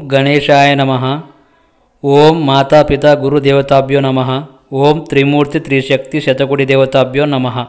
ಗಣೇಶಾಯ ನಮಃ ಓಂ ಮಾತಾಪಿತಾ ಗುರುದೇವತಾಭ್ಯೋ ನಮಃ ಓಂ ತ್ರಿಮೂರ್ತಿ ತ್ರಿಶಕ್ತಿ ಶತಕೋಟಿ ದೇವತಾಭ್ಯೋ ನಮಃ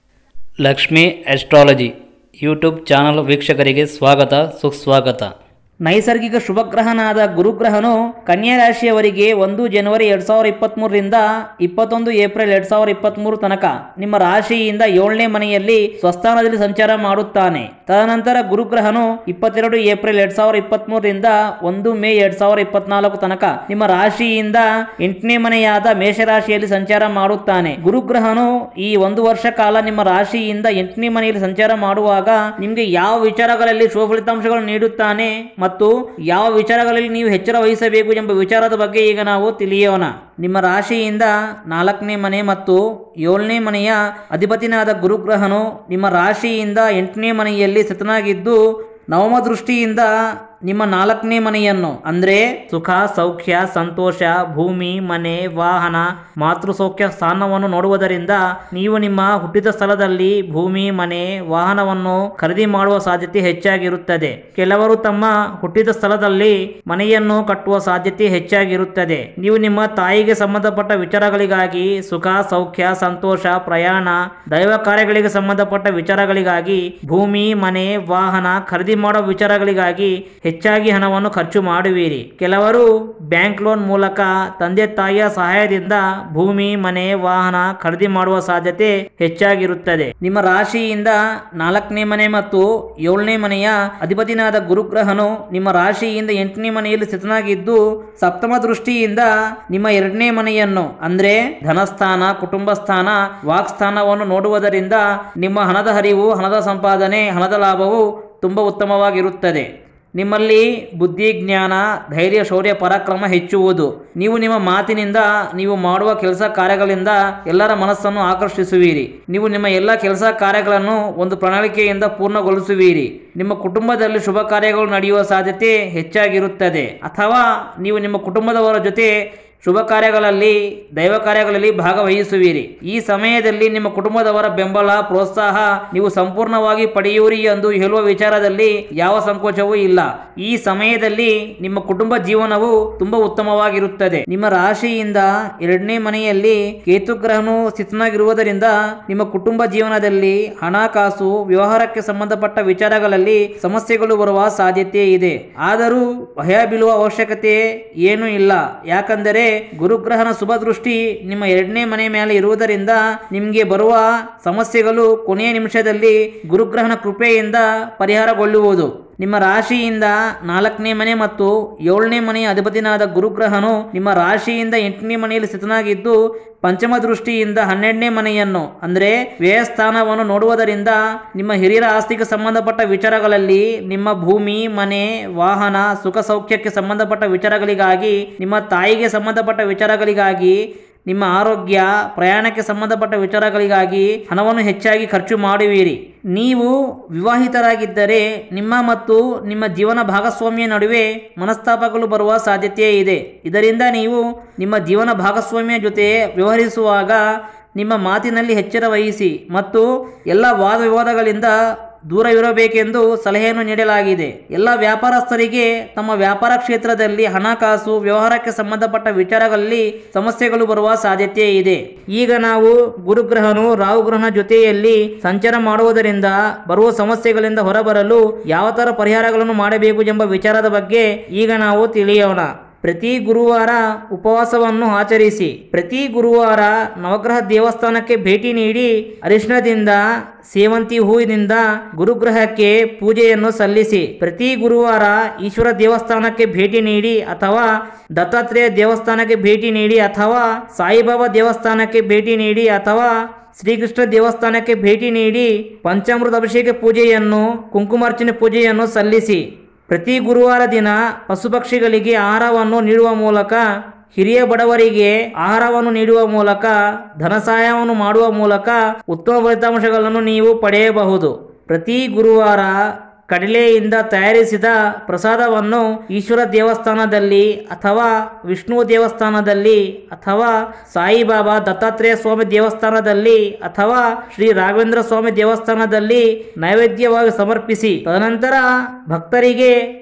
ಲಕ್ಷ್ಮೀ ಆಸ್ಟ್ರಾಲಜಿ ಯೂಟ್ಯೂಬ್ ಚಾನಲ್ ವೀಕ್ಷಕರಿಗೆ ಸ್ವಾಗತ ಸುಸ್ವಾಗತ ನೈಸರ್ಗಿಕ ಶುಭಗ್ರಹನಾದ ಗುರುಗ್ರಹನು ಕನ್ಯಾ ರಾಶಿಯವರಿಗೆ ಒಂದು ಜನವರಿ ಎರಡ್ ಸಾವಿರದ ಇಪ್ಪತ್ತ್ಮೂರರಿಂದ ಇಪ್ಪತ್ತೊಂದು ಏಪ್ರಿಲ್ ಎರಡ್ ಸಾವಿರದ ಇಪ್ಪತ್ತ್ಮೂರು ತನಕ ನಿಮ್ಮ ರಾಶಿಯಿಂದ ಏಳನೇ ಮನೆಯಲ್ಲಿ ಸ್ವಸ್ಥಾನದಲ್ಲಿ ಸಂಚಾರ ಮಾಡುತ್ತಾನೆ ತದನಂತರ ಗುರುಗ್ರಹನು ಇಪ್ಪತ್ತೆರಡು ಏಪ್ರಿಲ್ ಎರಡ್ ಸಾವಿರದ ಇಪ್ಪತ್ತ್ಮೂರರಿಂದ ಒಂದು ಮೇ ಎರಡ್ ಸಾವಿರದ ಇಪ್ಪತ್ನಾಲ್ಕು ತನಕ ನಿಮ್ಮ ರಾಶಿಯಿಂದ ಎಂಟನೇ ಮನೆಯಾದ ಮೇಷರಾಶಿಯಲ್ಲಿ ಸಂಚಾರ ಮಾಡುತ್ತಾನೆ ಗುರುಗ್ರಹನು ಈ ಒಂದು ವರ್ಷ ಕಾಲ ನಿಮ್ಮ ರಾಶಿಯಿಂದ ಎಂಟನೇ ಮನೆಯಲ್ಲಿ ಸಂಚಾರ ಮಾಡುವಾಗ ನಿಮಗೆ ಯಾವ ವಿಚಾರಗಳಲ್ಲಿ ಶುಭ ಫಲಿತಾಂಶಗಳು ನೀಡುತ್ತಾನೆ ಮತ್ತು ಯಾವ ವಿಚಾರಗಳಲ್ಲಿ ನೀವು ಎಚ್ಚರ ವಹಿಸಬೇಕು ಎಂಬ ವಿಚಾರದ ಬಗ್ಗೆ ಈಗ ನಾವು ತಿಳಿಯೋಣ ನಿಮ್ಮ ರಾಶಿಯಿಂದ ನಾಲ್ಕನೇ ಮನೆ ಮತ್ತು ಏಳನೇ ಮನೆಯ ಅಧಿಪತಿನಾದ ಗುರುಗ್ರಹನು ನಿಮ್ಮ ರಾಶಿಯಿಂದ ಎಂಟನೇ ಮನೆಯಲ್ಲಿ ಸ್ಥಿತನಾಗಿದ್ದು ನವಮ ದೃಷ್ಟಿಯಿಂದ ನಿಮ್ಮ ನಾಲ್ಕನೇ ಮನೆಯನ್ನು ಅಂದ್ರೆ ಸುಖ ಸೌಖ್ಯ ಸಂತೋಷ ಭೂಮಿ ಮನೆ ವಾಹನ ಮಾತೃ ಸೌಖ್ಯ ಸ್ಥಾನವನ್ನು ನೋಡುವುದರಿಂದ ನೀವು ನಿಮ್ಮ ಹುಟ್ಟಿದ ಸ್ಥಳದಲ್ಲಿ ಭೂಮಿ ಮನೆ ವಾಹನವನ್ನು ಖರೀದಿ ಮಾಡುವ ಸಾಧ್ಯತೆ ಹೆಚ್ಚಾಗಿರುತ್ತದೆ ಕೆಲವರು ತಮ್ಮ ಹುಟ್ಟಿದ ಸ್ಥಳದಲ್ಲಿ ಮನೆಯನ್ನು ಕಟ್ಟುವ ಸಾಧ್ಯತೆ ಹೆಚ್ಚಾಗಿರುತ್ತದೆ ನೀವು ನಿಮ್ಮ ತಾಯಿಗೆ ಸಂಬಂಧಪಟ್ಟ ವಿಚಾರಗಳಿಗಾಗಿ ಸುಖ ಸೌಖ್ಯ ಸಂತೋಷ ಪ್ರಯಾಣ ದೈವ ಕಾರ್ಯಗಳಿಗೆ ಸಂಬಂಧಪಟ್ಟ ವಿಚಾರಗಳಿಗಾಗಿ ಭೂಮಿ ಮನೆ ವಾಹನ ಖರೀದಿ ಮಾಡುವ ವಿಚಾರಗಳಿಗಾಗಿ ಹೆಚ್ಚಾಗಿ ಹಣವನ್ನು ಖರ್ಚು ಮಾಡುವಿರಿ ಕೆಲವರು ಬ್ಯಾಂಕ್ ಲೋನ್ ಮೂಲಕ ತಂದೆ ತಾಯಿಯ ಸಹಾಯದಿಂದ ಭೂಮಿ ಮನೆ ವಾಹನ ಖರೀದಿ ಮಾಡುವ ಸಾಧ್ಯತೆ ಹೆಚ್ಚಾಗಿರುತ್ತದೆ ನಿಮ್ಮ ರಾಶಿಯಿಂದ ನಾಲ್ಕನೇ ಮನೆ ಮತ್ತು ಏಳನೇ ಮನೆಯ ಅಧಿಪತಿನಾದ ಗುರುಗ್ರಹನು ನಿಮ್ಮ ರಾಶಿಯಿಂದ ಎಂಟನೇ ಮನೆಯಲ್ಲಿ ಸ್ಥಿತನಾಗಿದ್ದು ಸಪ್ತಮ ದೃಷ್ಟಿಯಿಂದ ನಿಮ್ಮ ಎರಡನೇ ಮನೆಯನ್ನು ಅಂದ್ರೆ ಧನಸ್ಥಾನ ಕುಟುಂಬ ಸ್ಥಾನ ವಾಕ್ಸ್ಥಾನವನ್ನು ನೋಡುವುದರಿಂದ ನಿಮ್ಮ ಹಣದ ಹರಿವು ಹಣದ ಸಂಪಾದನೆ ಹಣದ ಲಾಭವು ತುಂಬ ಉತ್ತಮವಾಗಿರುತ್ತದೆ ನಿಮ್ಮಲ್ಲಿ ಬುದ್ಧಿ ಜ್ಞಾನ ಧೈರ್ಯ ಶೌರ್ಯ ಪರಾಕ್ರಮ ಹೆಚ್ಚುವುದು ನೀವು ನಿಮ್ಮ ಮಾತಿನಿಂದ ನೀವು ಮಾಡುವ ಕೆಲಸ ಕಾರ್ಯಗಳಿಂದ ಎಲ್ಲರ ಮನಸ್ಸನ್ನು ಆಕರ್ಷಿಸುವಿರಿ ನೀವು ನಿಮ್ಮ ಎಲ್ಲ ಕೆಲಸ ಕಾರ್ಯಗಳನ್ನು ಒಂದು ಪ್ರಣಾಳಿಕೆಯಿಂದ ಪೂರ್ಣಗೊಳಿಸುವಿರಿ ನಿಮ್ಮ ಕುಟುಂಬದಲ್ಲಿ ಶುಭ ಕಾರ್ಯಗಳು ನಡೆಯುವ ಸಾಧ್ಯತೆ ಹೆಚ್ಚಾಗಿರುತ್ತದೆ ಅಥವಾ ನೀವು ನಿಮ್ಮ ಕುಟುಂಬದವರ ಜೊತೆ ಶುಭ ಕಾರ್ಯಗಳಲ್ಲಿ ದೈವ ಕಾರ್ಯಗಳಲ್ಲಿ ಭಾಗವಹಿಸುವಿರಿ ಈ ಸಮಯದಲ್ಲಿ ನಿಮ್ಮ ಕುಟುಂಬದವರ ಬೆಂಬಲ ಪ್ರೋತ್ಸಾಹ ನೀವು ಸಂಪೂರ್ಣವಾಗಿ ಪಡೆಯುವಿರಿ ಎಂದು ಹೇಳುವ ವಿಚಾರದಲ್ಲಿ ಯಾವ ಸಂಕೋಚವೂ ಇಲ್ಲ ಈ ಸಮಯದಲ್ಲಿ ನಿಮ್ಮ ಕುಟುಂಬ ಜೀವನವು ತುಂಬಾ ಉತ್ತಮವಾಗಿರುತ್ತದೆ ನಿಮ್ಮ ರಾಶಿಯಿಂದ ಎರಡನೇ ಮನೆಯಲ್ಲಿ ಕೇತುಗ್ರಹನು ಸ್ಥಿತನಾಗಿರುವುದರಿಂದ ನಿಮ್ಮ ಕುಟುಂಬ ಜೀವನದಲ್ಲಿ ಹಣಕಾಸು ವ್ಯವಹಾರಕ್ಕೆ ಸಂಬಂಧಪಟ್ಟ ವಿಚಾರಗಳಲ್ಲಿ ಸಮಸ್ಯೆಗಳು ಬರುವ ಸಾಧ್ಯತೆ ಇದೆ ಆದರೂ ಭಯ ಬೀಳುವ ಅವಶ್ಯಕತೆ ಏನೂ ಇಲ್ಲ ಯಾಕಂದರೆ ಗುರುಗ್ರಹನ ಶುಭ ದೃಷ್ಟಿ ನಿಮ್ಮ ಎರಡನೇ ಮನೆ ಮೇಲೆ ಇರುವುದರಿಂದ ನಿಮಗೆ ಬರುವ ಸಮಸ್ಯೆಗಳು ಕೊನೆಯ ನಿಮಿಷದಲ್ಲಿ ಗುರುಗ್ರಹನ ಕೃಪೆಯಿಂದ ಪರಿಹಾರಗೊಳ್ಳುವುದು ನಿಮ್ಮ ರಾಶಿಯಿಂದ ನಾಲ್ಕನೇ ಮನೆ ಮತ್ತು ಏಳನೇ ಮನೆಯ ಅಧಿಪತಿನಾದ ಗುರುಗ್ರಹನು ನಿಮ್ಮ ರಾಶಿಯಿಂದ ಎಂಟನೇ ಮನೆಯಲ್ಲಿ ಸ್ಥಿತನಾಗಿದ್ದು ಪಂಚಮ ದೃಷ್ಟಿಯಿಂದ ಹನ್ನೆರಡನೇ ಮನೆಯನ್ನು ಅಂದರೆ ವ್ಯಯಸ್ಥಾನವನ್ನು ನೋಡುವುದರಿಂದ ನಿಮ್ಮ ಹಿರಿಯರ ಆಸ್ತಿಗೆ ಸಂಬಂಧಪಟ್ಟ ವಿಚಾರಗಳಲ್ಲಿ ನಿಮ್ಮ ಭೂಮಿ ಮನೆ ವಾಹನ ಸುಖ ಸೌಖ್ಯಕ್ಕೆ ಸಂಬಂಧಪಟ್ಟ ವಿಚಾರಗಳಿಗಾಗಿ ನಿಮ್ಮ ತಾಯಿಗೆ ಸಂಬಂಧಪಟ್ಟ ವಿಚಾರಗಳಿಗಾಗಿ ನಿಮ್ಮ ಆರೋಗ್ಯ ಪ್ರಯಾಣಕ್ಕೆ ಸಂಬಂಧಪಟ್ಟ ವಿಚಾರಗಳಿಗಾಗಿ ಹಣವನ್ನು ಹೆಚ್ಚಾಗಿ ಖರ್ಚು ಮಾಡುವಿರಿ ನೀವು ವಿವಾಹಿತರಾಗಿದ್ದರೆ ನಿಮ್ಮ ಮತ್ತು ನಿಮ್ಮ ಜೀವನ ಭಾಗಸ್ವಾಮಿಯ ನಡುವೆ ಮನಸ್ತಾಪಗಳು ಬರುವ ಸಾಧ್ಯತೆ ಇದೆ ಇದರಿಂದ ನೀವು ನಿಮ್ಮ ಜೀವನ ಭಾಗಸ್ವಾಮಿಯ ಜೊತೆ ವ್ಯವಹರಿಸುವಾಗ ನಿಮ್ಮ ಮಾತಿನಲ್ಲಿ ಎಚ್ಚರ ವಹಿಸಿ ಮತ್ತು ಎಲ್ಲ ವಾದ ವಿವಾದಗಳಿಂದ ದೂರವಿರಬೇಕೆಂದು ಸಲಹೆಯನ್ನು ನೀಡಲಾಗಿದೆ ಎಲ್ಲ ವ್ಯಾಪಾರಸ್ಥರಿಗೆ ತಮ್ಮ ವ್ಯಾಪಾರ ಕ್ಷೇತ್ರದಲ್ಲಿ ಹಣಕಾಸು ವ್ಯವಹಾರಕ್ಕೆ ಸಂಬಂಧಪಟ್ಟ ವಿಚಾರಗಳಲ್ಲಿ ಸಮಸ್ಯೆಗಳು ಬರುವ ಸಾಧ್ಯತೆ ಇದೆ ಈಗ ನಾವು ಗುರುಗ್ರಹನು ರಾಹುಗ್ರಹನ ಜೊತೆಯಲ್ಲಿ ಸಂಚಾರ ಮಾಡುವುದರಿಂದ ಬರುವ ಸಮಸ್ಯೆಗಳಿಂದ ಹೊರಬರಲು ಯಾವ ಥರ ಪರಿಹಾರಗಳನ್ನು ಮಾಡಬೇಕು ಎಂಬ ವಿಚಾರದ ಬಗ್ಗೆ ಈಗ ನಾವು ತಿಳಿಯೋಣ ಪ್ರತಿ ಗುರುವಾರ ಉಪವಾಸವನ್ನು ಆಚರಿಸಿ ಪ್ರತಿ ಗುರುವಾರ ನವಗ್ರಹ ದೇವಸ್ಥಾನಕ್ಕೆ ಭೇಟಿ ನೀಡಿ ಅರಿಶಿಣದಿಂದ ಸೇವಂತಿ ಹೂವಿನಿಂದ ಗುರುಗ್ರಹಕ್ಕೆ ಪೂಜೆಯನ್ನು ಸಲ್ಲಿಸಿ ಪ್ರತಿ ಗುರುವಾರ ಈಶ್ವರ ದೇವಸ್ಥಾನಕ್ಕೆ ಭೇಟಿ ನೀಡಿ ಅಥವಾ ದತ್ತಾತ್ರೇಯ ದೇವಸ್ಥಾನಕ್ಕೆ ಭೇಟಿ ನೀಡಿ ಅಥವಾ ಸಾಯಿಬಾಬಾ ದೇವಸ್ಥಾನಕ್ಕೆ ಭೇಟಿ ನೀಡಿ ಅಥವಾ ಶ್ರೀಕೃಷ್ಣ ದೇವಸ್ಥಾನಕ್ಕೆ ಭೇಟಿ ನೀಡಿ ಪಂಚಾಮೃತ ಅಭಿಷೇಕ ಪೂಜೆಯನ್ನು ಕುಂಕುಮಾರ್ಚನೆ ಪೂಜೆಯನ್ನು ಸಲ್ಲಿಸಿ ಪ್ರತಿ ಗುರುವಾರ ದಿನ ಪಶುಪಕ್ಷಿಗಳಿಗೆ ಆಹಾರವನ್ನು ನೀಡುವ ಮೂಲಕ ಹಿರಿಯ ಬಡವರಿಗೆ ಆಹಾರವನ್ನು ನೀಡುವ ಮೂಲಕ ಧನ ಸಹಾಯವನ್ನು ಮಾಡುವ ಮೂಲಕ ಉತ್ತಮ ಫಲಿತಾಂಶಗಳನ್ನು ನೀವು ಪಡೆಯಬಹುದು ಪ್ರತಿ ಗುರುವಾರ ಕಡಲೆಯಿಂದ ತಯಾರಿಸಿದ ಪ್ರಸಾದವನ್ನು ಈಶ್ವರ ದೇವಸ್ಥಾನದಲ್ಲಿ ಅಥವಾ ವಿಷ್ಣು ದೇವಸ್ಥಾನದಲ್ಲಿ ಅಥವಾ ಸಾಯಿಬಾಬಾ ದತ್ತಾತ್ರೇಯ ಸ್ವಾಮಿ ದೇವಸ್ಥಾನದಲ್ಲಿ ಅಥವಾ ಶ್ರೀ ರಾಘವೇಂದ್ರ ಸ್ವಾಮಿ ದೇವಸ್ಥಾನದಲ್ಲಿ ನೈವೇದ್ಯವಾಗಿ ಸಮರ್ಪಿಸಿ ತದನಂತರ ಭಕ್ತರಿಗೆ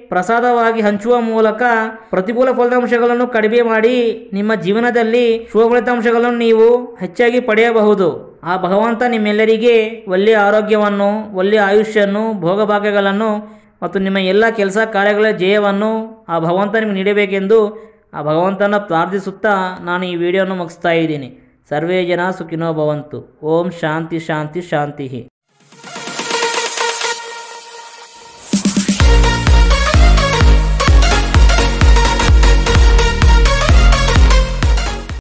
ಪ್ರಸಾದವಾಗಿ ಹಂಚುವ ಮೂಲಕ ಪ್ರತಿಕೂಲ ಫಲಿತಾಂಶಗಳನ್ನು ಕಡಿಮೆ ಮಾಡಿ ನಿಮ್ಮ ಜೀವನದಲ್ಲಿ ಶುಭ ಫಲಿತಾಂಶಗಳನ್ನು ನೀವು ಹೆಚ್ಚಾಗಿ ಪಡೆಯಬಹುದು ಆ ಭಗವಂತ ನಿಮ್ಮೆಲ್ಲರಿಗೆ ಒಳ್ಳೆಯ ಆರೋಗ್ಯವನ್ನು ಒಳ್ಳೆಯ ಆಯುಷ್ಯನ್ನು ಭೋಗಭಾಗ್ಯಗಳನ್ನು ಮತ್ತು ನಿಮ್ಮ ಎಲ್ಲ ಕೆಲಸ ಕಾರ್ಯಗಳ ಜಯವನ್ನು ಆ ಭಗವಂತ ನಿಮಗೆ ನೀಡಬೇಕೆಂದು ಆ ಭಗವಂತನ ಪ್ರಾರ್ಥಿಸುತ್ತಾ ನಾನು ಈ ವಿಡಿಯೋನ ಮುಗಿಸ್ತಾ ಇದ್ದೀನಿ ಸರ್ವೇ ಜನ ಸುಖಿನೋ ಭವಂತು ಓಂ ಶಾಂತಿ ಶಾಂತಿ ಶಾಂತಿ